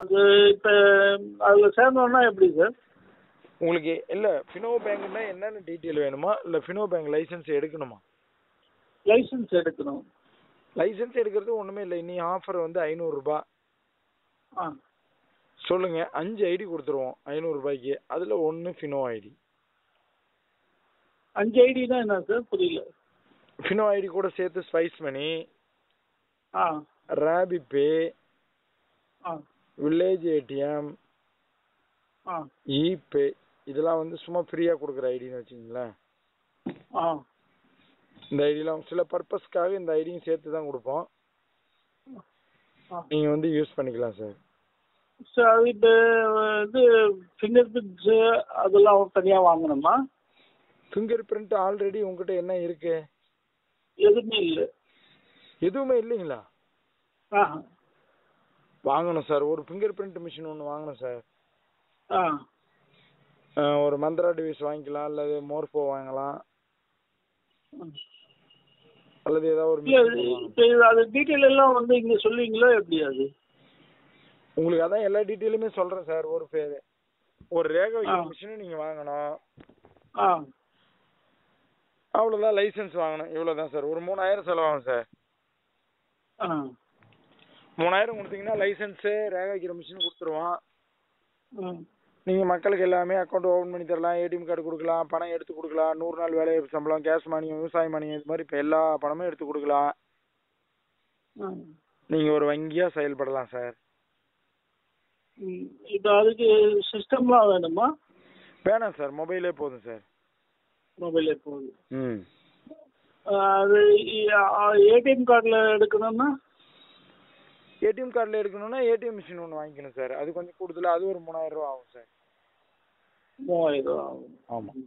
அது இப்போ அதில் சேர்ந்தோன்னா எப்படி சார் உங்களுக்கு இல்ல ஃபினோ பேங்க்னா என்னென்ன டீட்டெயில் வேணுமா இல்ல ஃபினோ பேங்க் லைசென்ஸ் எடுக்கணுமா லைசன்ஸ் எடுக்கணும் லைசென்ஸ் எடுக்கிறது ஒண்ணுமே இல்லை இனி ஆஃபர் வந்து ஐநூறு ரூபாய் ஆ சொல்லுங்க அஞ்சு ஐடி கொடுத்துருவோம் ஐநூறு ரூபாய்க்கு அதுல ஒன்னு ஃபினோ ஐடி அஞ்சு ஐடினா என்ன சார் புரியல ஃபினோ ஐடி கூட சேர்த்து ஸ்பைஸ் மணி ஆ ராபி பே ஆ வில்லேஜ் ஏடிஎம் ஆ இபே இதெல்லாம் வந்து சும்மா ஃப்ரீயா கொடுக்குற ஐடின்னு வச்சுங்களேன் ஆ இந்த ஐடிலாம் சில பர்பஸ்க்காக இந்த ஐடியும் சேர்த்து தான் கொடுப்போம் ஆ நீங்க வந்து யூஸ் பண்ணிக்கலாம் சார் சார் அது இப்போ இது ஃபிங்கர் பிரிண்ட்ஸு அதெல்லாம் தனியாக வாங்கணுமா ஃபிங்கர் பிரிண்ட் ஆல்ரெடி உங்ககிட்ட என்ன இருக்கு எதுவுமே இல்லை எதுவுமே இல்லைங்களா ஆ வாங்கணும் சார் ஒரு ஃபிங்கர் பிரிண்ட் மிஷின் ஒன்று வாங்கணும் சார் ஆ அஹ் ஒரு மந்த்ரா டிவைஸ் வாங்கிக்கலாம் அல்லது மோர்ஃபோ வாங்கலாம் அல்லது ஏதாவது ஒரு இல்லை machine வாங்கலாம். இப்போ இது அது டீட்டெயில் எல்லாம் வந்து இங்கே சொல்லுவீங்களா எப்படி அது உங்களுக்கு அதான் எல்லா டீட்டெயிலுமே சொல்றேன் சார் ஒரு பேர் ஒரு ரேக வைக்கிற ஆ. மிஷினும் நீங்க வாங்கணும் ஆ அவ்வளோதான் லைசென்ஸ் வாங்கணும் இவ்வளோதான் சார் ஒரு மூணாயிரம் செலவாகும் சார் ஆ மூணாயிரம் கொடுத்தீங்கன்னா லைசென்ஸு ரேக வைக்கிற மிஷின் கொடுத்துருவோம் ம் நீங்கள் மக்களுக்கு எல்லாமே அக்கௌண்ட் ஓப்பன் பண்ணி தரலாம் ஏடிஎம் கார்டு கொடுக்கலாம் பணம் எடுத்து கொடுக்கலாம் நூறு நாள் வேலை சம்பளம் கேஷ் மானியம் விவசாய மானியம் இது மாதிரி இப்போ எல்லா பணமும் எடுத்து கொடுக்கலாம் ம் நீங்கள் ஒரு வங்கியாக செயல்படலாம் சார் ம். இப்போ அதுக்கு சிஸ்டம்லாம் வேணுமா வேணாம் சார் மொபைலே போதும் சார் மொபைலே போகுது ம் அது ஏடிஎம் கார்டில் எடுக்கணும்னா ஏடிஎம் கார்டில் எடுக்கணும்னா ஏடிஎம் மிஷின் ஒன்று வாங்கிக்கணும் சார் அது கொஞ்சம் கூடுதலாக அது ஒரு மூணாயிரம் ரூபா ஆகும் சார் மூவாயிரம் ரூபா ஆகும் ஆமாம்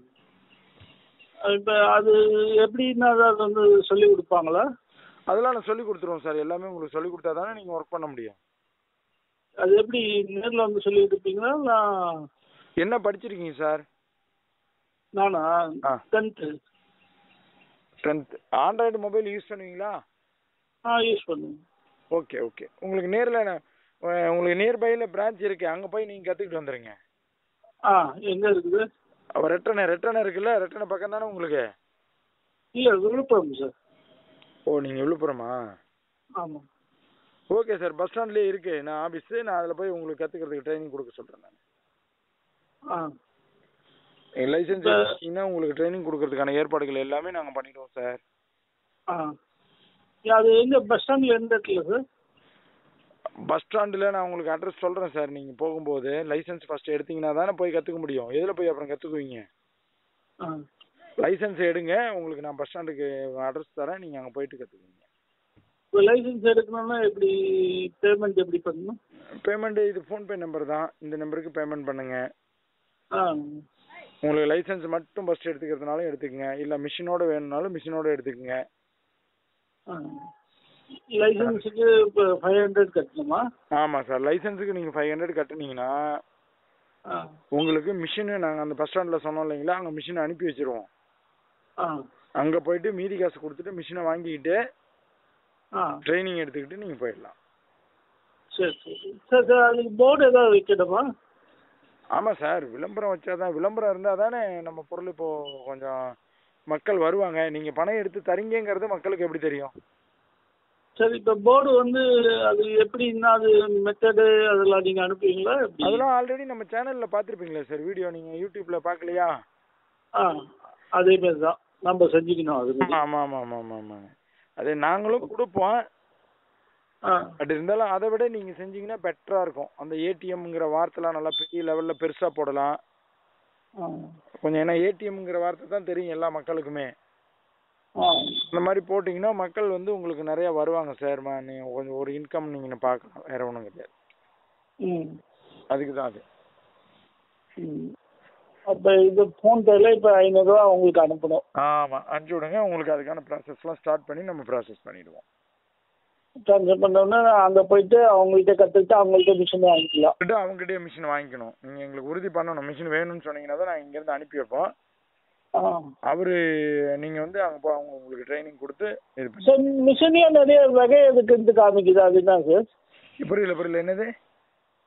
இப்போ அது எப்படின்னா அது வந்து சொல்லி கொடுப்பாங்களா அதெல்லாம் நான் சொல்லி கொடுத்துருவோம் சார் எல்லாமே உங்களுக்கு சொல்லி கொடுத்தா தானே நீங்கள் ஒர்க் பண்ண முடியும் அது எப்படி நேரில் வந்து சொல்லி கொடுப்பீங்களா நான் என்ன படிச்சிருக்கீங்க சார் நானா ஆ. Tenth tenth Android mobile use பண்ணுவீங்களா ஆ யூஸ் பண்ணுவேன் ஓகே ஓகே உங்களுக்கு நேரில் உங்களுக்கு நியர்பையில் பிரான்ச் இருக்கு அங்கே போய் நீங்கள் கற்றுக்கிட்டு வந்துடுங்க ஆ எங்கே இருக்குது அவ ரெட்டனை ரெட்டனை இருக்குல்ல ரெட்டனை பக்கம் தானே உங்களுக்கு இல்லை விழுப்புரம் சார் ஓ நீங்கள் விழுப்புரமா ஆமாம் ஓகே சார் பஸ் ஸ்டாண்ட்லேயே இருக்கு நான் ஆஃபீஸு நான் அதில் போய் உங்களுக்கு கற்றுக்கிறதுக்கு ட்ரைனிங் கொடுக்க சொல்கிறேன் நான் ஆ என் லைசன்ஸ் இப்ப- எடுத்தீங்கன்னா உங்களுக்கு ட்ரைனிங் கொடுக்கறதுக்கான ஏற்பாடுகள் எல்லாமே நாங்கள் பண்ணிடுவோம் சார் ஆ அது எங்கே பஸ் ஸ்டாண்டில் எந்த இடத்துல சார் பஸ் ஸ்டாண்டில் நான் உங்களுக்கு அட்ரஸ் சொல்கிறேன் சார் நீங்கள் போகும்போது லைசன்ஸ் ஃபஸ்ட்டு எடுத்தீங்கன்னா தானே போய் கற்றுக்க முடியும் எதில் போய் அப்புறம் கற்றுக்குவீங்க ஆ லைசன்ஸ் எடுங்க உங்களுக்கு நான் பஸ் ஸ்டாண்டுக்கு அட்ரஸ் தரேன் நீங்கள் அங்கே போயிட்டு கற்றுக்குவீங்க இப்போ லைசன்ஸ் எடுக்கணும்னா எப்படி பேமெண்ட் எப்படி பண்ணணும் பேமெண்ட்டு இது ஃபோன்பே நம்பர் தான் இந்த நம்பருக்கு பேமெண்ட் பண்ணுங்க ஆ உங்களுக்கு லைசன்ஸ் மட்டும் ஃபஸ்ட் எடுத்துக்கிறதுனாலும் எடுத்துக்கங்க இல்லை மிஷினோட வேணும்னாலும் மிஷினோட எடுத்துக்கங்க ஆ லைசன்ஸுக்கு இப்போ ஃபைவ் ஹண்ட்ரட் கட்டணுமா ஆமாம் சார் லைசன்ஸுக்கு நீங்கள் ஃபைவ் ஹண்ட்ரட் கட்டுனீங்கன்னா ஆ உங்களுக்கு மிஷினு நாங்கள் அந்த பஸ் ஸ்டாண்டில் சொன்னோம் இல்லைங்களா அங்கே மிஷினை அனுப்பி வச்சிருவோம் ஆ அங்கே போயிட்டு மீதி காசு கொடுத்துட்டு மிஷினை வாங்கிக்கிட்டு ஆ ட்ரைனிங் எடுத்துக்கிட்டு நீங்கள் போயிடலாம் சரி சரி சார் சார் அதுக்கு போர்டு ஏதாவது வைக்கணுமா ஆமாம் சார் விளம்பரம் வச்சா தான் விளம்பரம் இருந்தால் தானே நம்ம பொருள் இப்போது கொஞ்சம் மக்கள் வருவாங்க நீங்கள் பணம் எடுத்து தரீங்கங்கிறது மக்களுக்கு எப்படி தெரியும் சரி இப்போ போர்டு வந்து அது எப்படின்னா அது மெத்தடு அதெல்லாம் நீங்கள் அனுப்புவீங்களா எப்படி அதெல்லாம் ஆல்ரெடி நம்ம சேனலில் பார்த்துருப்பீங்களா சார் வீடியோ நீங்கள் யூடியூப்பில் பார்க்கலையா ஆ அதே மாதிரி தான் நம்ம செஞ்சுக்கணும் அது மாதிரி. ஆமாம் ஆமாம் ஆமாம் ஆமாம் ஆமாங்க அது நாங்களும் கொடுப்போம் ஆ பட் இருந்தாலும் அதை விட நீங்கள் செஞ்சீங்கன்னா பெட்டராக இருக்கும் அந்த ஏடிஎம்ங்கிற வார்த்தைலாம் நல்லா பெரிய லெவலில் பெருசாக போடலாம் ஆ கொஞ்சம் ஏன்னா ஏடிஎம்ங்கிற வார்த்தை தான் தெரியும் எல்லா மக்களுக்குமே ஆ இந்த மாதிரி போட்டிங்கன்னா மக்கள் வந்து உங்களுக்கு நிறையா வருவாங்க சார் நீங்கள் கொஞ்சம் ஒரு இன்கம் நீங்கள் பார்க்கலாம் வேற ஒன்றும் கிடையாது ம் அதுக்கு தான் அது ம் அப்போ இது ஃபோன்பேல இப்போ ஐநூறுரூவா உங்களுக்கு அனுப்பணும் ஆமாம் அனுப்பிச்சி விடுங்க உங்களுக்கு அதுக்கான ப்ராசஸ்லாம் ஸ்டார்ட் பண்ணி நம்ம ப்ராசஸ் பண்ணிடுவோம் ட்ரான்ஸ்ஃபர் பண்ணோன்னே அங்கே போயிட்டு அவங்கள்ட்ட கற்றுக்கிட்டு அவங்கள்ட்ட மிஷின் வாங்கிக்கலாம் கிட்ட அவங்ககிட்டயே மிஷின் வாங்கிக்கணும் நீங்கள் எங்களுக்கு உறுதி பண்ணணும் மிஷின் வேணும்னு சொன்னீங்கன்னா தான் நாங்கள் இங்கேருந்து அனுப்பி வைப்போம் ஆ அவரு நீங்கள் வந்து அங்கே போ அவங்க உங்களுக்கு ட்ரைனிங் கொடுத்து இது பண்ணி சார் மிஷினே நிறைய வகை இருக்குன்ட்டு காமிக்குது அது என்ன சார் புரியல புரியல என்னது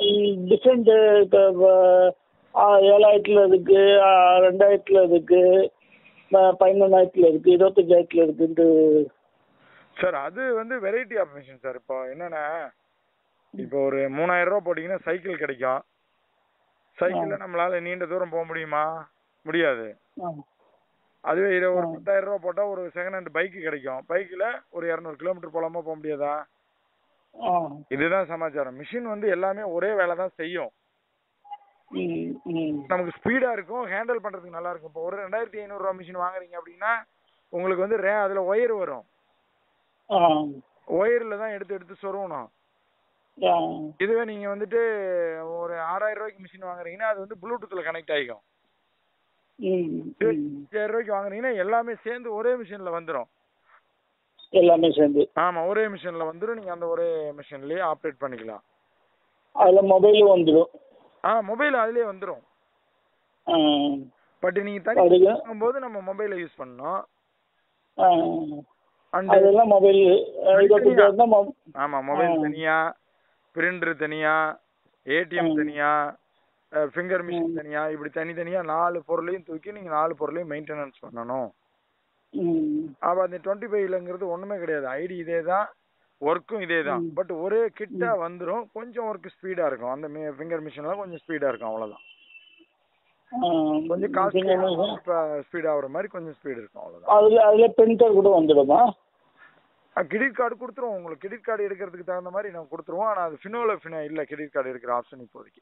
டிஃப்ரெண்ட் இப்போ ஏழாயிரத்துல இருக்கு ஆ, ரெண்டாயிரத்துல இருக்கு ஆ, பதினொன்னாயிரத்துல இருக்கு இருபத்தஞ்சாயிரத்துல இருக்குன்ட்டு சார் அது வந்து வெரைட்டி ஆஃப் மிஷின் சார் இப்போ என்னன்னா இப்போ ஒரு மூணாயிரம் ரூபா போட்டீங்கன்னா சைக்கிள் கிடைக்கும் சைக்கிள்ல நம்மளால நீண்ட தூரம் போக முடியுமா முடியாது ஆ அதுவே இதை ஒரு ஆ. பத்தாயிரம் ரூபா போட்டா ஒரு செகண்ட் ஹேண்ட் பைக் கிடைக்கும் பைக்ல ஒரு இரநூறு கிலோமீட்டர் போலாமா போக முடியாதா ஆ இதுதான் சமாச்சாரம் மிஷின் வந்து எல்லாமே ஒரே வேலை தான் செய்யும் ம் ம் நமக்கு ஸ்பீடா இருக்கும் ஹேண்டில் பண்றதுக்கு நல்லா இருக்கும் இப்போ ஒரு ரெண்டாயிரத்தி ஐநூறு ரூபா மிஷின் வாங்குறீங்க அப்படின்னா உங்களுக்கு வந்து ரே அதுல ஒயர் வரும் ஆ ஒயர்ல தான் எடுத்து எடுத்து சொருகணும் ஆ இதுவே நீங்க வந்துட்டு ஒரு ஆறாயிரம் ரூபாய்க்கு மிஷின் வாங்குறீங்கன்னா அது வந்து ப்ளூடூத்ல கனெக்ட் ஆகிக்கும் ம் ம் அஞ்சாயிரம் ரூபாய்க்கு வாங்குறீங்கன்னா எல்லாமே சேர்ந்து ஒரே மிஷின்ல வந்துரும் எல்லாமே சேர்ந்து ஆமா ஒரே மிஷின்ல வந்துரும் நீங்க அந்த ஒரே மிஷின்லயே ஆப்ரேட் பண்ணிக்கலாம் அதில் மொபைலும் வந்துடும் ஆ மொபைல் அதுலயே வந்துரும் ஆ பட் நீங்க தனி அதுக்கு வாங்கும்போது நம்ம மொபைலை யூஸ் பண்ணணும் ஆ அண்ட் அதெல்லாம் மொபைல் இருபத்தஞ்சாயிரம் தான் மொ- ஆமா மொபைல் ஆ. தனியா பிரிண்டர் தனியா ஏடிஎம் ம். தனியா ஃபிங்கர் மிஷின் ம். தனியா இப்படி தனித்தனியா நாலு பொருளையும் தூக்கி நீங்க நாலு பொருளையும் மெயின்டெனன்ஸ் பண்ணணும் ம் அப்ப அந்த டுவெண்ட்டி ஃபைவ்லங்கிறது ஒண்ணுமே கிடையாது ஐடி இதே தான் ஒர்க்கும் இதே தான் ம். பட் ஒரே கிட்டா வந்துரும் கொஞ்சம் ஒர்க் ஸ்பீடா இருக்கும் அந்த ஃபிங்கர் மிஷின்லாம் கொஞ்சம் ஸ்பீடா இருக்கும் அவ்வளவுதான் ஆ, கொஞ்சம் finger காஸ்ட்லி machine. இப்ப ஸ்பீட் ஆகுற மாதிரி கொஞ்சம் ஸ்பீடு இருக்கும் அவ்வளவுதான் அதுல அதுல பிரிண்டர் கூட வந்துடுமா கிரெடிட் கார்டு கொடுத்துருவோம் உங்களுக்கு கிரெடிட் கார்டு எடுக்கிறதுக்கு தகுந்த மாதிரி நம்ம கொடுத்துருவோம் ஆனா அது ஃபினோல ஃபினோ இல்ல கிரெடிட் கார்டு எடுக்கிற ஆப்ஷன் இப்போதைக்கு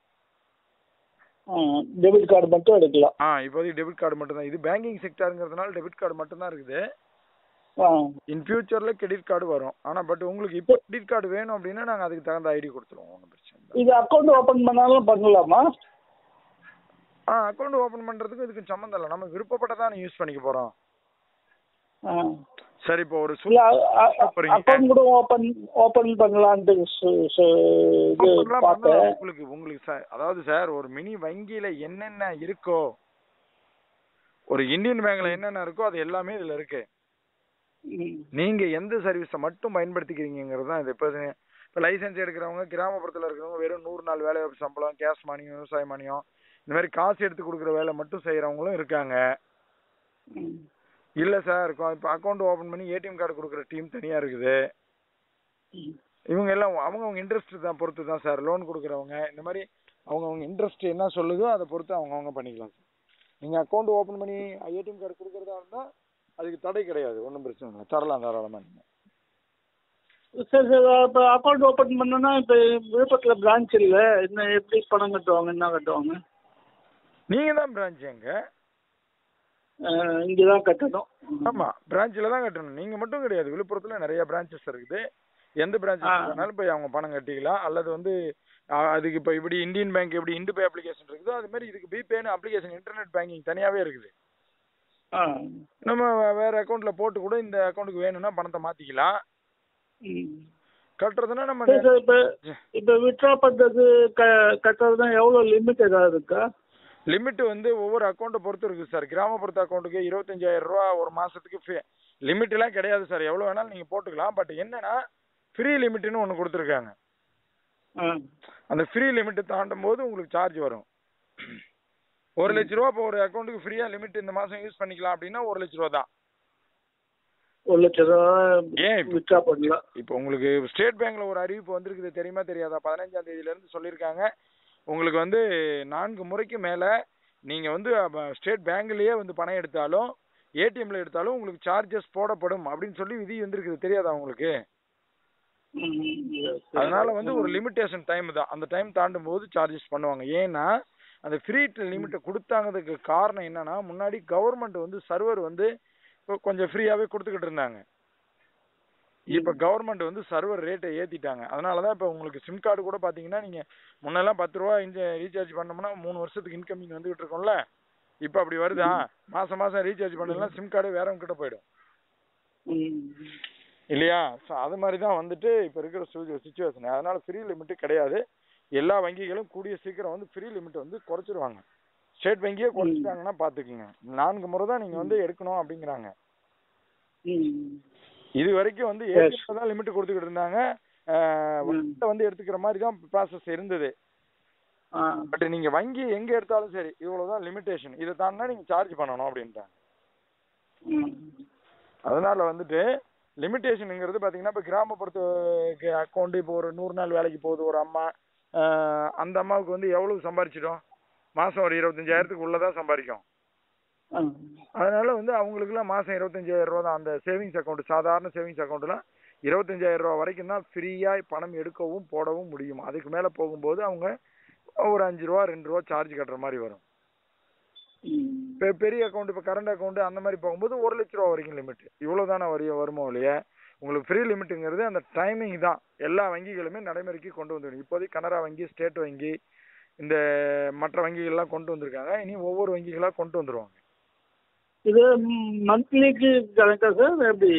டெபிட் கார்டு மட்டும் எடுக்கலாம் ஆ இப்போதைக்கு டெபிட் கார்டு மட்டும் தான் இது பேங்கிங் செக்டாருங்கிறதுனால டெபிட் கார்டு மட்டும் தான் இருக்குது ஆ இன் ஃபியூச்சர்ல கிரெடிட் கார்டு வரும் ஆனா பட் உங்களுக்கு இப்போ கிரெடிட் கார்டு வேணும் அப்படின்னா நாங்க அதுக்கு தகுந்த ஐடி கொடுத்துருவோம் ஒன்றும் பிரச்சனை இல்லை இது அக்கௌண்ட் ஓபன் பண்ணாலும் பண்ணலாமா ஆ அக்கௌண்ட் ஓபன் பண்றதுக்கு இதுக்கு சம்மந்தம் இல்லை நம்ம விருப்பப்பட்டதான் யூஸ் பண்ணிக்க போறோம் ஆ. சரி இப்போ ஒரு இல்ல போறீங்க. அக்கௌண்ட் கூட ஓபன் ஓபன் பண்ணலான்ட்டு சு- சு- இது சூப்பர்லாம் பார்த்தேன் பண்ணலாம் உங்களுக்கு உங்களுக்கு சார் அதாவது சார் ஒரு மினி வங்கியில என்னென்ன இருக்கோ ஒரு இந்தியன் பேங்க்ல என்னென்ன இருக்கோ அது எல்லாமே இதுல இருக்கு ம். நீங்க எந்த சர்வீஸை மட்டும் பயன்படுத்திக்கிறீங்கிறது தான் இது இப்போ இப்போ லைசென்ஸ் எடுக்கிறவங்க கிராமப்புறத்துல இருக்கிறவங்க வெறும் நூறு நாள் வேலை வாய்ப்பு சம்பளம் கேஸ் மானியம் விவசாய மானியம் இந்த மாதிரி காசு எடுத்து கொடுக்குற வேலை மட்டும் செய்யறவங்களும் இருக்காங்க ம். இல்ல சார் இப்போ அக்கௌண்ட் ஓபன் பண்ணி ஏடிஎம் கார்டு கொடுக்குற டீம் தனியா இருக்குது ம். இவங்க எல்லாம் அவங்க அவங்க இன்ட்ரெஸ்ட் தான் பொறுத்து தான் சார் லோன் கொடுக்குறவங்க இந்த மாதிரி அவங்க அவங்க இன்ட்ரெஸ்ட் என்ன சொல்லுதோ அதை பொறுத்து அவங்க அவங்க பண்ணிக்கலாம் சார் நீங்க அக்கௌண்ட் ஓபன் பண்ணி ஏடிஎம் கார்டு கொடுக்கறதா இருந்தா அதுக்கு தடை கிடையாது ஒன்றும் பிரச்சனை இல்லை தரலாம் தாராளமா நீங்க சரி சார் இப்போ அக்கௌண்ட் ஓபன் பண்ணோன்னா இப்போ விழுப்புரத்தில் பிரான்ச் இல்லை இன்னும் எப்படி பணம் கட்டுவாங்க என்ன கட்டுவாங்க நீங்க தான் பிரான்ச் எங்க இங்கே தான் கட்டணும் ஆமா பிரான்ச்ல தான் கட்டணும் நீங்க மட்டும் கிடையாது விழுப்புரத்துல நிறைய பிரான்ச்சஸ் இருக்குது எந்த ஆ. பிரான்ச்சஸ் வேணாலும் போய் அவங்க பணம் கட்டிக்கலாம் அல்லது வந்து ஆ, அதுக்கு இப்போ இப்படி இந்தியன் பேங்க் எப்படி இண்டு பே அப்ளிகேஷன் இருக்குதோ அது மாதிரி இதுக்கு பிபேன்னு அப்ளிகேஷன் இன்டர்நெட் பேங்கிங் தனியாவே இருக்குது ஆ நம்ம வே- வேற அக்கௌண்ட்ல போட்டு கூட இந்த அக்கௌண்ட்டுக்கு வேணும்னா பணத்தை மாத்திக்கலாம் ம் கட்டுறதுன்னா நம்ம சரி சார் இப்போ இப்போ வித்ட்ரா பண்ணுறது க கட்டுறதுனா எவ்வளோ லிமிட் ஏதாவது இருக்கா லிமிட் வந்து ஒவ்வொரு அக்கௌண்ட்டை பொறுத்து இருக்குது சார் கிராமப்புறத்து அக்கௌண்ட்டுக்கு இருபத்தஞ்சாயிரம் ரூபா ஒரு மாசத்துக்கு லிமிட் எல்லாம் கிடையாது சார் எவ்வளவு வேணாலும் நீங்க போட்டுக்கலாம் பட் என்னன்னா ஃப்ரீ லிமிட்னு ஒன்னு கொடுத்துருக்காங்க ஆ அந்த ஃப்ரீ லிமிட் தாண்டும் போது உங்களுக்கு சார்ஜ் வரும் ஒரு லட்ச ரூபா இப்போ ஒரு அக்கௌண்ட்டுக்கு ஃப்ரீயா லிமிட் இந்த மாசம் யூஸ் பண்ணிக்கலாம் அப்படின்னா ஒரு லட்ச ரூபா தான் ஒரு லட்ச ரூபா ஏன் இப்ப- வித்ட்ரா பண்ணலாம் இப்போ உங்களுக்கு ஸ்டேட் பேங்க்ல ஒரு அறிவிப்பு வந்திருக்குது தெரியுமா தெரியாதா பதினஞ்சாம் தேதியில இருந்து சொல்லியிருக்காங்க உங்களுக்கு வந்து நான்கு முறைக்கு மேல நீங்க வந்து ஸ்டேட் பேங்க்லயே வந்து பணம் எடுத்தாலும் ஏடிஎம்ல எடுத்தாலும் உங்களுக்கு சார்ஜஸ் போடப்படும் அப்படின்னு சொல்லி விதி வந்திருக்குது தெரியாதா உங்களுக்கு ம், சரி. அதனால வந்து ஒரு லிமிட்டேஷன் டைம் தான் அந்த டைம் தாண்டும் போது சார்ஜஸ் பண்ணுவாங்க ஏன்னா அந்த ஃப்ரீ லிமிட்டை கொடுத்தாங்கிறதுக்கு காரணம் என்னன்னா முன்னாடி கவர்மெண்ட் வந்து சர்வர் வந்து இப்போ கொஞ்சம் ஃப்ரீயாவே கொடுத்துக்கிட்டு இருந்தாங்க இப்ப கவர்மெண்ட் வந்து சர்வர் ரேட்டை ஏத்திட்டாங்க அதனாலதான் இப்ப உங்களுக்கு சிம் கார்டு கூட பாத்தீங்கன்னா நீங்க முன்னெல்லாம் பத்து ரூபா ரீசார்ஜ் பண்ணோம்னா மூணு வருஷத்துக்கு இன்கமிங் வந்துகிட்டு இருக்கோம்ல இப்ப அப்படி வருதா மாசம் மாசம் ரீசார்ஜ் பண்ணலாம் சிம் கார்டு வேறவங்க கிட்ட போயிடும் ம். இல்லையா ஸோ அது மாதிரி தான் வந்துட்டு இப்போ இருக்கிற சுச்சுவேஷன் அதனால ஃப்ரீ லிமிட் கிடையாது எல்லா வங்கிகளும் கூடிய சீக்கிரம் வந்து ஃப்ரீ லிமிட் வந்து குறைச்சிருவாங்க ஸ்டேட் வங்கியே குறைச்சிட்டாங்கன்னா பார்த்துக்குங்க நான்கு முறை தான் நீங்கள் வந்து எடுக்கணும் அப்படிங்கிறாங்க ம். இது வரைக்கும் வந்து Yes. ஏடிஎம் தான் லிமிட் கொடுத்துக்கிட்டு இருந்தாங்க அஹ், ம். வங்கியில வந்து எடுத்துக்கிற மாதிரி தான் ப்ராசஸ் இருந்தது ஆ பட் நீங்க வங்கி எங்க எடுத்தாலும் சரி இவ்வளவுதான் லிமிடேஷன் இதை தாண்டினா நீங்க சார்ஜ் பண்ணணும் அப்படின்ட்டாங்க ம் அதனால வந்துட்டு லிமிடேஷனுங்கிறது பாத்தீங்கன்னா இப்போ கிராமப்புறத்து அக்கௌண்ட் இப்போ ஒரு நூறு நாள் வேலைக்கு போகுது ஒரு அம்மா ஆஹ் அந்த அம்மாவுக்கு வந்து எவ்வளவு சம்பாரிச்சிடும் மாசம் ஒரு இருபத்தஞ்சாயிரத்துக்கு உள்ளதான் சம்பாதிக்கும் ஆ அதனால வந்து அவங்களுக்குலாம் மாசம் இருபத்தஞ்சாயிரம் ரூபா தான் அந்த சேவிங்ஸ் அக்கௌண்ட் சாதாரண சேவிங்ஸ் அக்கௌண்ட்லாம் இருபத்தஞ்சாயிரம் ரூபா வரைக்கும் தான் ஃப்ரீயா பணம் எடுக்கவும் போடவும் முடியும் அதுக்கு மேல போகும்போது அவங்க ஒரு அஞ்சு ரூபா ரெண்டு ரூபா சார்ஜ் கட்டுற மாதிரி வரும் ம் இப்போ பெரிய அக்கௌண்ட் இப்போ கரண்ட் அக்கௌண்ட் அந்த மாதிரி போகும்போது ஒரு லட்ச ரூபா வரைக்கும் லிமிட் இவ்வளோ தானே வரையும் வருமோ இல்லையா உங்களுக்கு ஃப்ரீ லிமிட்டுங்கிறது அந்த டைமிங் தான் எல்லா வங்கிகளுமே நடைமுறைக்கு கொண்டு வந்துடும் இப்போதைக்கு கனரா வங்கி ஸ்டேட் வங்கி இந்த மற்ற வங்கிகள்லாம் கொண்டு வந்திருக்காங்க இனி ஒவ்வொரு வங்கிகளாக கொண்டு வந்துருவாங்க இது மந்த்லிக்கு கணக்கா சார் எப்படி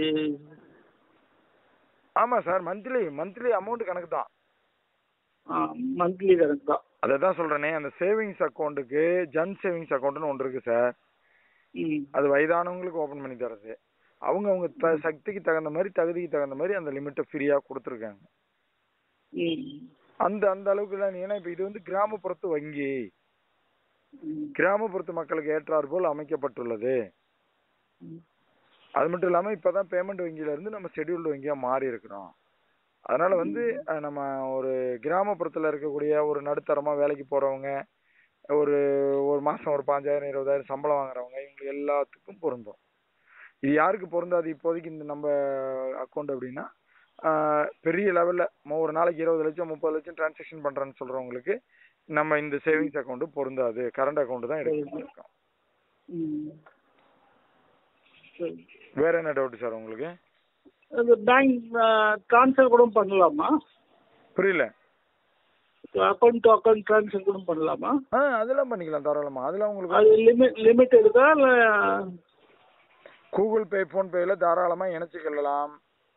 ஆமாம் சார் மந்த்லி மந்த்லி அமௌண்ட் கணக்கு தான் ஆ மந்த்லி கணக்கு தான் அதை தான் சொல்கிறேனே அந்த சேவிங்ஸ் அக்கௌண்ட்டுக்கு ஜன் சேவிங்ஸ் அக்கௌண்ட்னு ஒன்று இருக்குது சார் ம் அது வயதானவங்களுக்கு ஓப்பன் பண்ணி தரது அவங்க அவங்க த சக்திக்கு தகுந்த மாதிரி தகுதிக்கு தகுந்த மாதிரி அந்த லிமிட்டை ஃப்ரீயாக கொடுத்துருக்காங்க ம் அந்த அந்த அளவுக்கு தான் ஏன்னா இப்போ இது வந்து கிராமப்புறத்து வங்கி ம் கிராமப்புறத்து மக்களுக்கு ஏற்றாற் போல் அமைக்கப்பட்டுள்ளது ம் அது மட்டும் இல்லாமல் இப்போ தான் பேமெண்ட் வங்கியில இருந்து நம்ம ஷெட்யூல்டு வங்கியாக மாறி இருக்கிறோம் அதனால வந்து அஹ், நம்ம ஒரு கிராமப்புறத்தில் இருக்கக்கூடிய ஒரு நடுத்தரமாக வேலைக்கு போகிறவங்க ஒரு ஒரு மாதம் ஒரு பாஞ்சாயிரம் இருபதாயிரம் சம்பளம் வாங்குறவங்க இவங்க எல்லாத்துக்கும் பொருந்தும் இது யாருக்கு பொருந்தாது இப்போதைக்கு இந்த நம்ம அக்கௌண்ட் அப்படின்னா ஆஹ், பெரிய லெவலில் ஒரு நாளைக்கு இருபது லட்சம் முப்பது லட்சம் டிரான்சாக்ஷன் பண்ணுறேன்னு சொல்கிறவங்களுக்கு நம்ம இந்த சேவிங்ஸ் அக்கௌண்ட் பொருந்தாது கரண்ட் அக்கௌண்ட் தான் எடுக்க இருக்கோம் ம் சரி வேற என்ன டவுட் சார் உங்களுக்கு அது பேங்க் ட்ரான்ஸ்ஃபர் கூட பண்ணலாமா புரியல அக்கௌண்ட் டு அக்கௌண்ட் ட்ரான்ஸ்ஃபர் கூட பண்ணலாமா ஆ அதெல்லாம் பண்ணிக்கலாம் தாராளமா அதெல்லாம் உங்களுக்கு அது லிமிட் லிமிட் இருக்கா இல்லை கூகுள் பே ஃபோன் பேல தாராளமா இணைச்சிக்கலாம்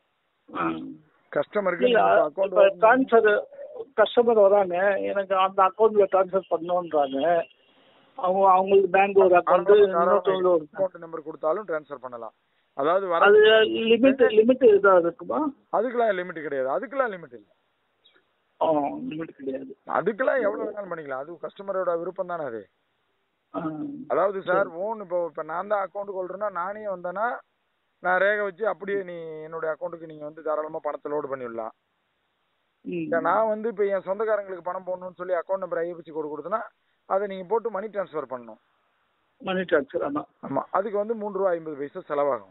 கஸ்டமருக்கு இல்லை இப்போ அக்கௌண்ட் ட்ரான்ஸ்ஃபர் கஸ்டமர் வராங்க எனக்கு அந்த அக்கௌண்ட்டில் ட்ரான்ஸ்ஃபர் பண்ணணுன்றாங்க அவங்க அவங்களுக்கு பேங்க் ஒரு அக்கௌண்ட் இன்னொருத்தவங்க ஒரு அக்கௌண்ட் நம்பர் கொடுத்தாலும் ட்ரான்ஸ்ஃபர் பண்ணலாம் அதாவது வர அது லிமிட் லிமிட் இதாக இருக்குமா அதுக்கெல்லாம் லிமிட் கிடையாது அதுக்கெல்லாம் லிமிட் இல்லை ஆ லிமிட் கிடையாது அதுக்கெல்லாம் எவ்வளவு வேணாலும் பண்ணிக்கலாம் அது கஸ்டமரோட விருப்பம் தானே அது ஆ அதாவது சார் ஓன் இப்போ இப்போ நான் தான் அக்கௌண்ட் கொள்றேன்னா நானே வந்தேன்னா நான் ரேகை வச்சு அப்படியே நீ என்னுடைய அக்கௌண்ட்டுக்கு நீங்க வந்து தாராளமா பணத்தை லோடு பண்ணிவிடலாம் ம் இல்ல நான் வந்து இப்போ என் சொந்தக்காரங்களுக்கு பணம் போடணும்னு சொல்லி அக்கௌண்ட் நம்பர் ஐஎஃப்சி கோடு கொடுத்தேன்னா அதை நீங்க போட்டு மணி ட்ரான்ஸ்ஃபர் பண்ணணும் மணி ட்ரான்ஸ்ஃபர் ஆமாம் ஆமா அதுக்கு வந்து மூணு ரூபா ஐம்பது பைசா செலவாகும்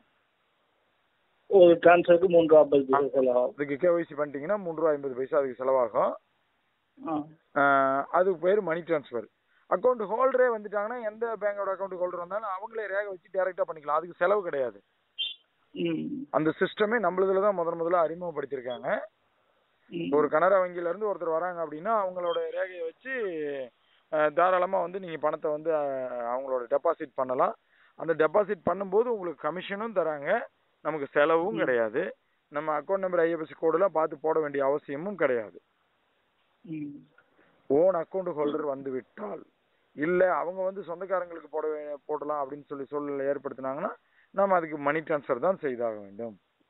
ஒரு ட்ரான்ஸ்ஃபருக்கு மூன்று ரூபா ஐம்பது பைசா செலவாகும் அதுக்கு கேஒய்சி பண்ணிட்டீங்கன்னா மூணு ரூபா ஐம்பது பைசா அதுக்கு செலவாகும் ஆ ஆஹ் அதுக்கு பேர் மணி ட்ரான்ஸ்ஃபர் அக்கௌண்ட் ஹோல்டரே வந்துட்டாங்கன்னா எந்த பேங்கோட அக்கௌண்ட் ஹோல்டர் வந்தாலும் அவங்களே ரேகை வச்சு டைரக்டா பண்ணிக்கலாம் அதுக்கு செலவு கிடையாது ம் அந்த சிஸ்டமே நம்மளதுல தான் முதன் முதல்ல அறிமுகப்படுத்தியிருக்காங்க ம் ஒரு கனரா வங்கியில இருந்து ஒருத்தர் வராங்க அப்படின்னா அவங்களோட ரேகையை வச்சு அஹ், தாராளமா வந்து நீங்க பணத்தை வந்து அஹ், அவங்களோட டெபாசிட் பண்ணலாம் அந்த டெபாசிட் பண்ணும்போது உங்களுக்கு கமிஷனும் தராங்க நமக்கு செலவும் கிடையாது நம்ம அக்கௌண்ட் நம்பர் ஐஎஃப்எஸ்சி கோடெல்லாம் பார்த்து போட வேண்டிய அவசியமும் கிடையாது ம் ஓன் அக்கௌண்ட் ஹோல்டர் வந்து விட்டால் இல்ல அவங்க வந்து சொந்தக்காரங்களுக்கு போட வே- போடலாம் அப்படின்னு சொல்லி சூழ்நிலை ஏற்படுத்தினாங்கன்னா நம்ம அதுக்கு மணி ட்ரான்ஸ்ஃபர் தான் செய்தாக வேண்டும்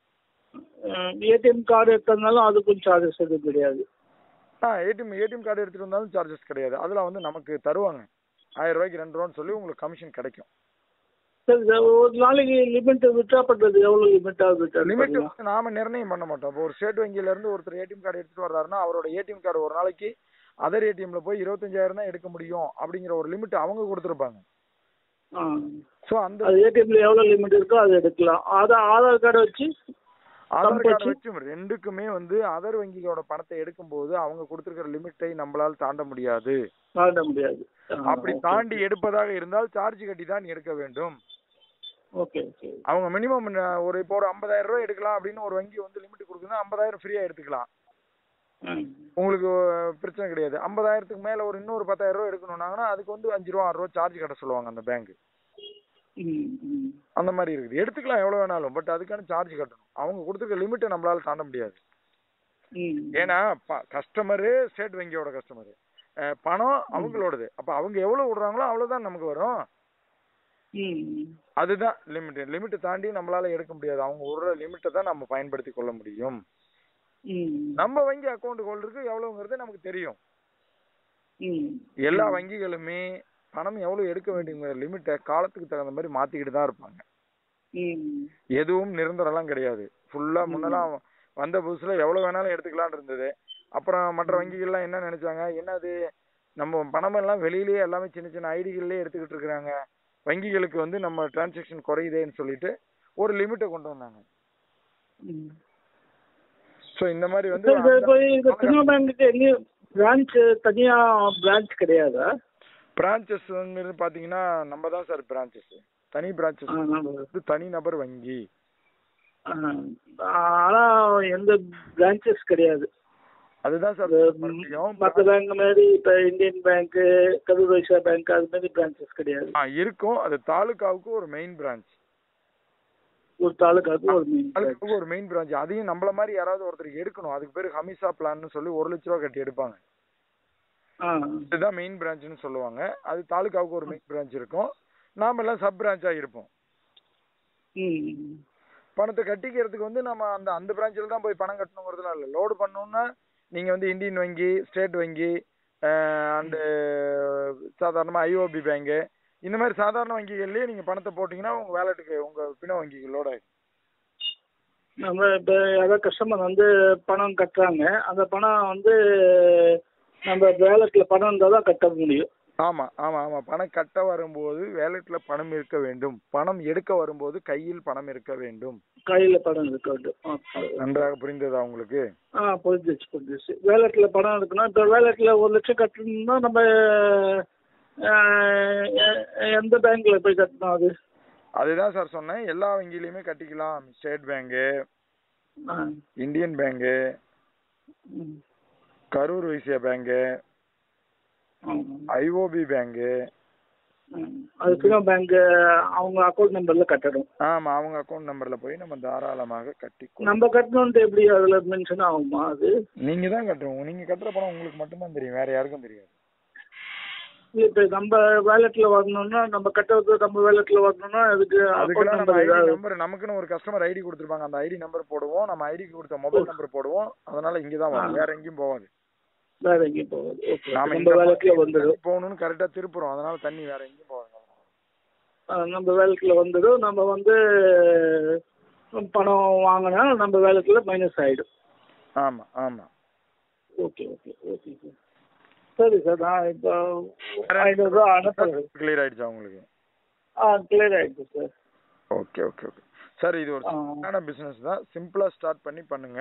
ஏடிஎம் கார்டு எடுத்ததுனாலும் அதுக்கும் சார்ஜஸ் எதுவும் கிடையாது ஆ ஏடிஎம் ஏடிஎம் கார்டு எடுத்துட்டு வந்தாலும் சார்ஜஸ் கிடையாது அதெல்லாம் வந்து நமக்கு தருவாங்க ஆயிரம் ரூபாய்க்கு ரெண்டு ரூபான்னு சொல்லி உங்களுக்கு கமிஷன் கிடைக்கும் சரி சார் ஒரு நாளைக்கு லிமிட் விட்ரா பண்ணுறது எவ்வளோ லிமிட்டாக விட்ரா லிமிட் வந்து நாம நிர்ணயம் பண்ண மாட்டோம் இப்போ ஒரு ஸ்டேட் வங்கியில இருந்து ஒருத்தர் ஏடிஎம் கார்டு எடுத்துட்டு வர்றாருன்னா அவரோட ஏடிஎம் கார்டு ஒரு நாளைக்கு அதர் ஏடிஎம்ல போய் இருபத்தஞ்சாயிரம் தான் எடுக்க முடியும் அப்படிங்கிற ஒரு லிமிட் அவங்க கொடுத்துருப்பாங்க ஆ ஸோ அந்த அது ஏடிஎம்ல எவ்வளோ லிமிட் இருக்கோ அதை எடுக்கலாம் ஆதார் ஆதார் கார்டு வச்சு ஆதார் கார்டு வச்சு? வச்சு ரெண்டுக்குமே வந்து அதர் வங்கியோட பணத்தை எடுக்கும்போது அவங்க கொடுத்துருக்கிற லிமிட்டை நம்மளால தாண்ட முடியாது தாண்ட முடியாது அப்படி தாண்டி எடுப்பதாக இருந்தால் சார்ஜ் கட்டி தான் எடுக்க வேண்டும் ஓகே ஓகே அவங்க மினிமம் ஒரு இப்போ ஒரு ஐம்பதாயிரம் ரூபாய் எடுக்கலாம் அப்படின்னு ஒரு வங்கி வந்து லிமிட் கொடுக்குதுன்னா ஐம்பதாயிரம் ஃப்ரீயா எடுத்துக்கலாம் ம் உங்களுக்கு அஹ், பிரச்சனை கிடையாது ஐம்பதாயிரத்துக்கு மேல ஒரு இன்னொரு பத்தாயிரம் ரூபாய் எடுக்கணும்னாங்கன்னா அதுக்கு வந்து அஞ்சு ரூபா ஆறு ரூபா சார்ஜ் கட்ட சொல்லுவாங்க அந்த பேங்க் ம் ம் அந்த மாதிரி இருக்குது எடுத்துக்கலாம் எவ்வளவு வேணாலும் பட் அதுக்கான சார்ஜ் கட்டணும் அவங்க கொடுத்துருக்க லிமிட்டை நம்மளால தாண்ட முடியாது ம் ஏன்னா கஸ்டமரு ஸ்டேட் வங்கியோட கஸ்டமரு பணம் அவங்களோடது அப்ப அவங்க எவ்வளவு விடுறாங்களோ அவ்வளவுதான் நமக்கு வரும் ம் அதுதான் லிமிட் லிமிட்டை தாண்டி நம்மளால எடுக்க முடியாது அவங்க விடுற லிமிட்டை தான் நம்ம பயன்படுத்தி கொள்ள முடியும் ம் நம்ம வங்கி அக்கௌண்ட் ஹோல்டருக்கு எவ்வளவுங்கிறது நமக்கு தெரியும் ம் எல்லா வங்கிகளுமே பணம் எவ்வளவு எடுக்க வேண்டிய லிமிட்டை காலத்துக்கு தகுந்த மாதிரி மாத்திக்கிட்டு தான் இருப்பாங்க ம் எதுவும் நிரந்தரம்லாம் கிடையாது ஃபுல்லா முன்னெல்லாம் வந்த புதுசுல எவ்வளவு வேணாலும் எடுத்துக்கலாம்னு இருந்தது அப்புறம் மற்ற வங்கிகள்லாம் என்ன நினைச்சாங்க என்னது நம்ம பணம் எல்லாம் வெளியிலேயே எல்லாமே சின்ன சின்ன ஐடிகள்லயே எடுத்துக்கிட்டு இருக்காங்க வங்கிகளுக்கு வந்து நம்ம டிரான்சாக்ஷன் குறையுதேன்னு சொல்லிட்டு ஒரு லிமிட்டை கொண்டு வந்தாங்க ம் சோ இந்த மாதிரி வந்து சார் சார் இப்போ இந்த திரும்ப பேங்க்குக்கு எங்கேயும் பிரான்ச் தனியா பிரான்ச் கிடையாதா பிரான்ச்சஸ் வந்து பாத்தீங்கன்னா நம்ம தான் சார் பிரான்ச்சஸ் தனி பிரான்ச்சஸ் ஆ, நம்ம- வந்து தனி நபர் வங்கி ஆ, ஆனா எந்த பிரான்ச்சஸ் கிடையாது அதுதான் சார் இந்த மறுபடியும் மற்ற பேங்க் மாதிரி இப்ப Indian Bank Karur Vysya bank அது மாதிரி பிரான்ச்சஸ் கிடையாது ஆ, இருக்கும் அது தாலுகாவுக்கு ஒரு மெயின் பிரான்ச் ஒரு தாலுக்காக்கு ஒரு மீன் தாலுகாவுக்கு ஒரு மெயின் பிரான்ச் அதையும் நம்மள மாதிரி யாராவது ஒருத்தருக்கு எடுக்கணும் அதுக்கு பேரு ஹமிசா பிளான்னு சொல்லி ஒரு லட்ச ரூபா கட்டி எடுப்பாங்க ஆ இதுதான் மெயின் பிரான்ச்னு சொல்லுவாங்க அது தாலுகாவுக்கு ஒரு மெயின் பிரான்ச் இருக்கும் நாம எல்லாம் சப் பிரான்ச்சா இருப்போம் ம் பணத்தை கட்டிக்கிறதுக்கு வந்து நம்ம அந்த அந்த பிரான்ச்சில் தான் போய் பணம் கட்டணுங்கிறதுலாம் இல்லை லோடு பண்ணணும்னா நீங்க வந்து இந்தியன் வங்கி ஸ்டேட் வங்கி அண்டு சாதாரணமா ஐஓபி பேங்க் இந்த மாதிரி சாதாரண வங்கிகள்லயே நீங்க பணத்தை போட்டீங்கன்னா உங்க வேலெட்டுக்கு உங்க பிண வங்கிக்கு லோட் ஆயிடும் நம்ம இப்ப யாராவது கஸ்டமர் வந்து பணம் கட்டுறாங்க அந்த பணம் வந்து நம்ம வேலட்ல பணம் இருந்தால் தான் கட்ட முடியும் ஆமா ஆமா ஆமா பணம் கட்ட வரும்போது வேலெட்ல பணம் இருக்க வேண்டும் பணம் எடுக்க வரும்போது கையில் பணம் இருக்க வேண்டும் கையில பணம் இருக்க வேண்டும் ஆ, நன்றாக புரிந்ததா உங்களுக்கு ஆ புரிஞ்சிச்சு புரிஞ்சிச்சு வேலட்ல பணம் இருக்குன்னா இப்போ வேலட்ல ஒரு லட்சம் கட்டணும்னா நம்ம ஆ, எ- எந்த பேங்க்ல போய் கட்டணும் அது அதுதான் சார் சொன்னேன் எல்லா வங்கியிலயுமே கட்டிக்கலாம் ஸ்டேட் பேங்கு ஆ, இந்தியன் பேங்கு ம், கரூர் வைசியா பேங்கு ஆமா. ஐஓபி பேங்கு ம். அது பினோ பேங்க் அவங்க அக்கௌண்ட் நம்பர்ல கட்டணும் ஆமா அவங்க அக்கௌண்ட் நம்பர்ல போய் நம்ம தாராளமாக கட்டி கொள்ளலாம். நம்ம கட்டணும்ட்டு எப்படி அதுல மென்ஷன் ஆகுமா அது நீங்க தான் கட்டணும் நீங்க கட்டுற பணம் உங்களுக்கு மட்டும்தான் தெரியும் வேற யாருக்கும் தெரியாது இப்ப நம்ம வேலட்ல வரணும்னா நம்ம கட்டுறது நம்ம வேலட்ல வரணும்னா அதுக்கு அக்கௌண்ட் அதுக்கெல்லாம் நம்ம நம்பர் ஐடி ஏதாவது நம்பர் நமக்குன்னு ஒரு கஸ்டமர் ஐடி கொடுத்துருப்பாங்க அந்த ஐடி நம்பர் போடுவோம் நம்ம ஐடிக்கு கொடுத்த மொபைல் நம்பர் போடுவோம் அதனால இங்க தான் வரும் ஆ. வேற எங்கேயும் போகாது வேற எங்கேயும் போகாது ஓகே நாம நம்ம இந்த வேலட்ல வந்துடும் போகணும்னு கரெக்டா திருப்புறோம் அதனால தண்ணி வேற எங்கேயும் போகாது நம்ம வேலட்ல வந்துடும் நம்ம வந்து பணம் வாங்கினா நம்ம வேலட்ல மைனஸ் ஆயிடும் ஆமா ஆமா ஓகே ஓகே ஓகே சார் சரி சார் நான் இப்போ ஐநூறுரூவா அனுப்புறேன் கிளியர் ஆயிடுச்சா உங்களுக்கு ஆ கிளியர் ஆயிடுச்சு sir okay okay okay sir இது ஒரு ஆ. சிம்பிளான பிசினஸ் தான் சிம்பிளா ஸ்டார்ட் பண்ணி பண்ணுங்க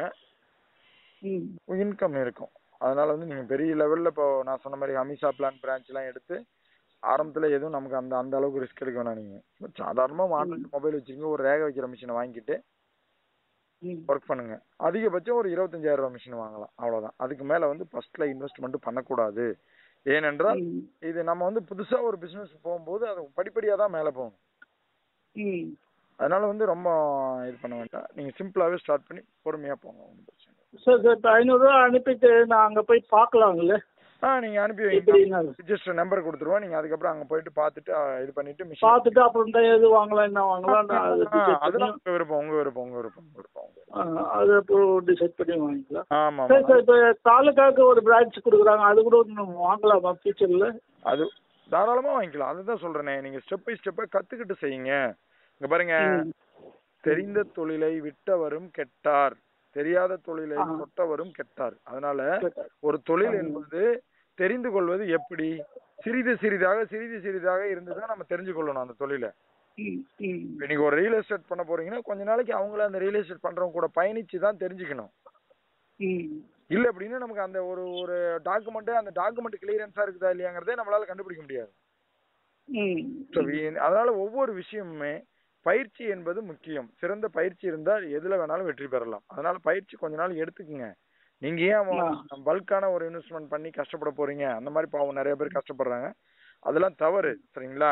ம் இன்கம் இருக்கும் அதனால வந்து நீங்க பெரிய லெவல்ல இப்போ நான் சொன்ன மாதிரி அமிஷா பிளான் பிரான்ச் எல்லாம் எடுத்து ஆரம்பத்துல எதுவும் நமக்கு அந்த அந்த அளவுக்கு ரிஸ்க் எடுக்க வேணாம் நீங்க சாதாரணமா ஆண்ட்ராய்டு மொபைல் வச்சிருங்க ஒரு ரேக வைக்கிற மிஷினை வாங்கிட்டு ம் ஒர்க் பண்ணுங்க அதிகபட்சம் ஒரு இருபத்தஞ்சாயிரம் ரூபாய் மிஷின் வாங்கலாம் அவ்வளவுதான் அதுக்கு மேல வந்து ஃபர்ஸ்ட்ல இன்வெஸ்ட்மெண்ட் பண்ணக்கூடாது ஏனென்றால் ம் இது நம்ம வந்து புதுசா ஒரு பிசினஸ் போகும்போது அது படிப்படியா தான் மேல போகும் ம் அதனால வந்து ரொம்ப இது பண்ண வேண்டாம் நீங்க சிம்பிளாவே ஸ்டார்ட் பண்ணி பொறுமையா போங்க ஒன்றும் பிரச்சனை இல்லை. சார் சார் இப்போ ஐநூறுரூவா அனுப்பிட்டு நான் அங்கே போய் பார்க்கலாங்கல்ல ஆ நீங்க அனுப்பி எப்படி வைங்க நான் ரிஜிஸ்டர் நம்பர் கொடுத்துருவோம் நீங்க அதுக்கப்புறம் அங்க போயிட்டு பார்த்துட்டு ஆ, இது பண்ணிட்டு மிஷின் பார்த்துட்டு அப்புறம் தான் எது வாங்கலாம் என்ன வாங்கலாம் நான் அதை டிசைட் அதெல்லாம் பண்ணி உங்க விருப்பம் உங்க விருப்பம் உங்க விருப்பம் உங்க விருப்பம் உங்க விருப்பம். ஆ, அது அப்புறம் டிசைட் பண்ணி வாங்கிக்கலாம் ஆமா சரி ஆமா சார் இப்போ தாலுக்காவுக்கு ஒரு பிரான்ச் கொடுக்குறாங்க அது கூட நம்ம வாங்கலாமா ஃபியூச்சரில் அது தாராளமா வாங்கிக்கலாம் அதுதான் சொல்றேனே நீங்க ஸ்டெப் பை ஸ்டெப்பா கத்துக்கிட்டு செய்யுங்க இங்க பாருங்க தெரிந்த தொழிலை விட்டவரும் கெட்டார் தெரியாத தொழிலை ஆ. தொட்டவரும் கெட்டார் அதனால ஒரு தொழில் ஆ. என்பது தெரிந்து கொள்வது எப்படி சிறிது சிறிதாக சிறிது சிறிதாக இருந்துதான் நம்ம தெரிஞ்சு கொள்ளணும் அந்த தொழிலை ம் ம் இப்ப நீங்க ஒரு ரியல் எஸ்டேட் பண்ண போறீங்கன்னா கொஞ்ச நாளைக்கு அவங்கள அந்த ரியல் எஸ்டேட் பண்றவங்க கூட பயணிச்சு தான் தெரிஞ்சுக்கணும் ம் இல்ல அப்படின்னா நமக்கு அந்த ஒரு ஒரு டாக்குமெண்ட் அந்த டாக்குமெண்ட் கிளியரன்ஸா இருக்குதா இல்லையாங்கிறதே நம்மளால கண்டுபிடிக்க முடியாது ம் So, we- அதனால ஒவ்வொரு விஷயமுமே பயிற்சி என்பது முக்கியம் சிறந்த பயிற்சி இருந்தால் எதுல வேணாலும் வெற்றி பெறலாம் அதனால பயிற்சி கொஞ்ச நாள் எடுத்துக்கங்க நீங்க ஏன் பல்கான ஒரு இன்வெஸ்ட்மெண்ட் பண்ணி கஷ்டப்பட போறீங்க அந்த மாதிரி பாவம் நிறைய பேர் கஷ்டப்படுறாங்க அதெல்லாம் தவறு சரிங்களா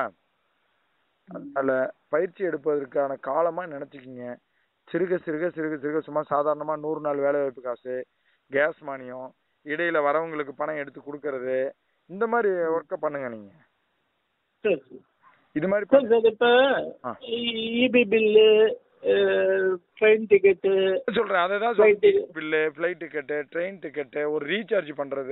அதனால பயிற்சி எடுப்பதற்கான காலமா நினைச்சுக்கிங்க சிறுக சிறுக சிறுக சிறுக சும்மா சாதாரணமா நூறு நாள் வேலை வாய்ப்பு காசு கேஸ் மானியம் இடையில வரவங்களுக்கு பணம் எடுத்து கொடுக்கறது இந்த மாதிரி ஒர்க்கை பண்ணுங்க நீங்க சரி சரி இது மாதிரி சார் சார் இப்போ ஆ. இபி பில்லு ட்ரெயின் டிக்கெட்டு சொல்றேன் அதை தான் Flight சொல்றேன் bill flight ticket train ticket ஒரு ரீசார்ஜ் பண்றது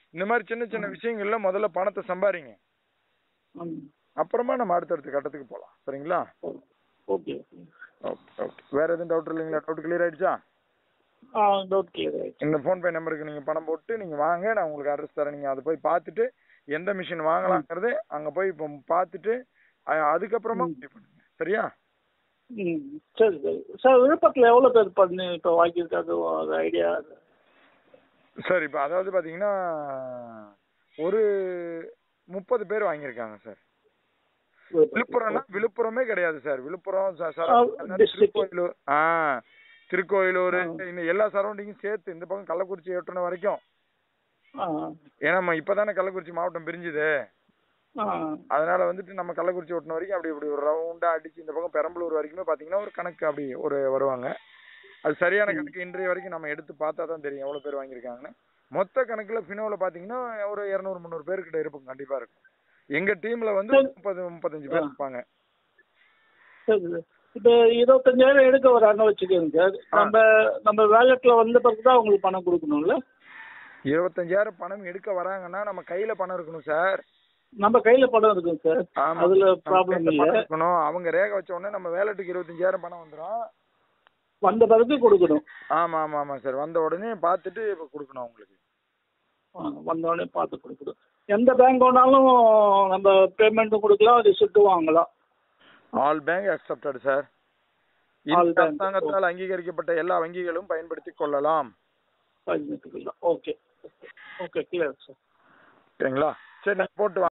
இந்த மாதிரி சின்ன சின்ன விஷயங்கள்ல முதல்ல பணத்தை சம்பாரிங்க ம் அப்புறமா நம்ம அடுத்தடுத்த கட்டத்துக்கு போலாம் சரிங்களா ஓகே ஓகே ஓகே ஓகே வேற எதுவும் டவுட் இல்லைங்களா டவுட் கிளியர் ஆயிடுச்சா ஆ டவுட் கிளியர் ஆயிடுச்சு இந்த ஃபோன் பே நம்பருக்கு நீங்க பணம் போட்டு நீங்க வாங்க நான் உங்களுக்கு அட்ரஸ் தரேன் நீங்க அதை போய் பார்த்துட்டு எந்த மிஷின் வாங்கலாங்கிறது அங்க போய் இப்போ பார்த்துட்டு அ- அதுக்கப்புறமா ம். pay பண்ணுங்க சரியா ம் சரி சரி சார் விழுப்புரத்தில் எவ்வளோ பேர் பண்ணி இப்போ வாங்கியிருக்காங்க ஒரு ஐடியா சார் இப்போ அதாவது பாத்தீங்கன்னா ஒரு முப்பது பேர் வாங்கியிருக்காங்க சார் விழுப்புரம்னா விழுப்புரமே கிடையாது சார் விழுப்புரம் ச- ஆ, சரௌண்டிங் district. திருக்கோயிலூர் ஆ திருக்கோயிலூர் ஆ. இந்த எல்லா சரௌண்டிங்கும் சேர்த்து இந்த பக்கம் கள்ளக்குறிச்சி எட்டுன வரைக்கும் ஆ ஏன்னா நம்ம இப்பதானே கள்ளக்குறிச்சி மாவட்டம் பிரிஞ்சுது ஆ அதனால வந்துட்டு நம்ம கள்ளக்குறிச்சி ஒட்டின வரைக்கும் அப்படி இப்படி ஒரு ரவுண்டா அடிச்சு இந்த பக்கம் பெரம்பலூர் வரைக்குமே பாத்தீங்கன்னா ஒரு கணக்கு அப்படி ஒரு வருவாங்க அது சரியான ம். கணக்கு இன்றைய வரைக்கும் நம்ம எடுத்து பார்த்தா தான் தெரியும் எவ்வளவு பேர் வாங்கியிருக்காங்கன்னு மொத்த கணக்குல ஃபினோல பாத்தீங்கன்னா ஒரு இருநூறு முந்நூறு பேர்கிட்ட இருக்கும் கண்டிப்பா இருக்கும் எங்க டீம்ல வந்து சரி. முப்பது முப்பத்தஞ்சு பேர் ஆ. இருப்பாங்க சரி சார் இப்போ இருபத்தஞ்சாயிரம் எடுக்க வராங்க வச்சுக்கோங்க சார் ஆ. நம்ம நம்ம வேலெட்டில் வந்த பிறகு தான் உங்களுக்கு பணம் கொடுக்கணும்ல இருபத்தஞ்சாயிரம் பணம் எடுக்க வராங்கன்னா நம்ம கையில பணம் இருக்கணும் சார் நம்ம கையில் பணம் இருக்கும் சார் ஆமா. அதில் நம்ம ப்ராப்ளம் கையில இல்லை பணம் இருக்கணும் அவங்க ரேகை வச்ச உடனே நம்ம வேலட்டுக்கு இருபத்தஞ்சாயிரம் பணம் வந்துடும் வந்த பிறகு கொடுக்கணும் ஆமா ஆமா ஆமா சார் வந்த உடனே பார்த்துட்டு இப்ப கொடுக்கணும் அவங்களுக்கு ஆ, வந்த உடனே பார்த்து கொடுக்கணும் எந்த பேங்க் வேணாலும் நம்ம பேமெண்ட்டும் கொடுக்கலாம் ரிசிப்ட்டும் வாங்கலாம் all bank accepted sir All இந்த bank, அரசாங்கத்தால் அங்கீகரிக்கப்பட்ட எல்லா வங்கிகளும் பயன்படுத்திக் கொள்ளலாம் பதினெட்டுக்கலாம் ஓகே ஓகே கிளியர் சார் சரிங்களா சரி நான் போட்டு வாங்க